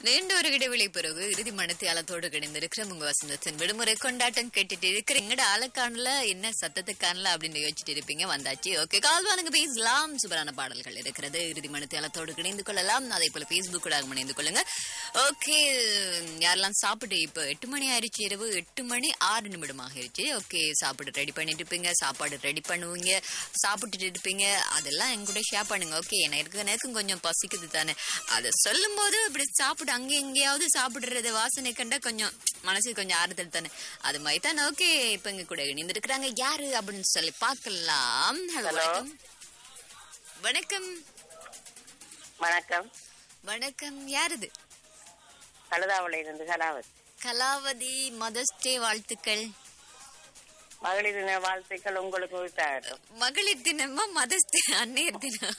நீண்ட ஒரு இடைவெளி பிறகு இறுதி மனத்தியாலத்தோடு கிடைந்திருக்கிற உங்க வசந்தத்தின் விடுமுறை கொண்டாட்டம் கேட்டுட்டு இருக்கிற எங்கட ஆளை காணல என்ன சத்தத்தை காணல அப்படின்னு யோசிச்சுட்டு இருப்பீங்க வந்தாச்சு ஓகே கால்வானுங்க பேசலாம் சூப்பரான பாடல்கள் இருக்கிறது இறுதி மனத்தியாலத்தோடு இணைந்து கொள்ளலாம் அதே போல பேஸ்புக் கூட இணைந்து கொள்ளுங்க ஓகே யாரெல்லாம் சாப்பிட்டு இப்போ எட்டு மணி ஆயிடுச்சு இரவு எட்டு மணி ஆறு நிமிடம் ஆகிருச்சு ஓகே சாப்பிட்டு ரெடி பண்ணிட்டு இருப்பீங்க சாப்பாடு ரெடி பண்ணுவீங்க சாப்பிட்டுட்டு இருப்பீங்க அதெல்லாம் என் கூட ஷேர் பண்ணுங்க ஓகே எனக்கு எனக்கும் கொஞ்சம் பசிக்குது தானே அதை சொல்லும் போது இப்படி சாப்பிட்டு அங்க எங்கேயாவது சாப்பிடுறது வாசனை கண்டா கொஞ்சம் மனசுக்கு கொஞ்சம் ஆறுதல் தானே அது மாதிரி தான் ஓகே இப்ப எங்க கூட இணைந்திருக்கிறாங்க யாரு அப்படின்னு சொல்லி பார்க்கலாம் ஹலோ Hello. வணக்கம் வணக்கம் வணக்கம் வணக்கம் யாருது கழுதாவளை இருந்து கலாவத் கலாவதி மதர்ஸ் டே வாழ்த்துக்கள் மகளிர் தின வாழ்த்துக்கள் உங்களுக்கு உரித்தாகட்டும் மகளிர் தினமா மதர்ஸ் டே அன்னையர் தினம்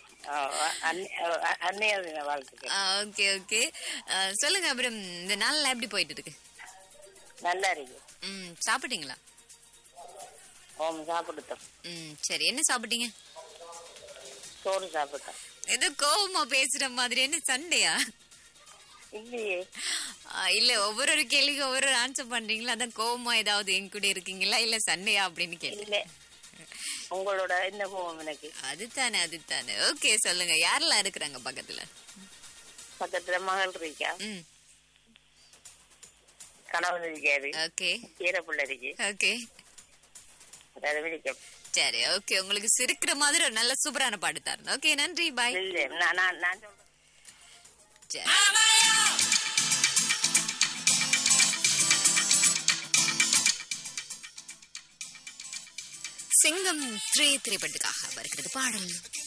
அன்னையர் தின வாழ்த்துக்கள் ஓகே ஓகே சொல்லுங்க அப்புறம் இந்த நாள்லாம் எப்படி போயிட்டு இருக்கு நல்லா இருக்கு ம் சாப்பிட்டீங்களா ஓம் சாப்பிடுத்தோம் ம் சரி என்ன சாப்பிட்டீங்க சோறு சாப்பிட்டோம் ஏதோ கோவமா பேசுற மாதிரி என்ன சண்டையா இல்லையே ஆ, இல்ல ஒவ்வொரு ஒரு கேள்விக்கு ஒவ்வொரு ஆன்சர் பண்றீங்களா அதான் கோவமா ஏதாவது என் கூட இருக்கீங்களா இல்ல சண்டையா அப்படின்னு கேட்டேன் இல்ல உங்களோட என்ன போவோம் எனக்கு அதுதானே அதுதானே ஓகே சொல்லுங்க யாரெல்லாம் இருக்கிறாங்க பக்கத்துல பக்கத்துல மகள் இருக்கா ம் கணவன் இருக்காரு ஓகே கீரைப்புள்ள இருக்கு ஓகே அதாவது விழிக்கும் சரி ஓகே உங்களுக்கு சிரிக்கிற மாதிரி ஒரு நல்ல சூப்பரான பாட்டு தரணும் ஓகே நன்றி பாய் இல்ல நான் நான் நான் சொல்றேன் சரி சிங்கம் த்ரீ திரைப்படத்துக்காக வருகிறது பாடல்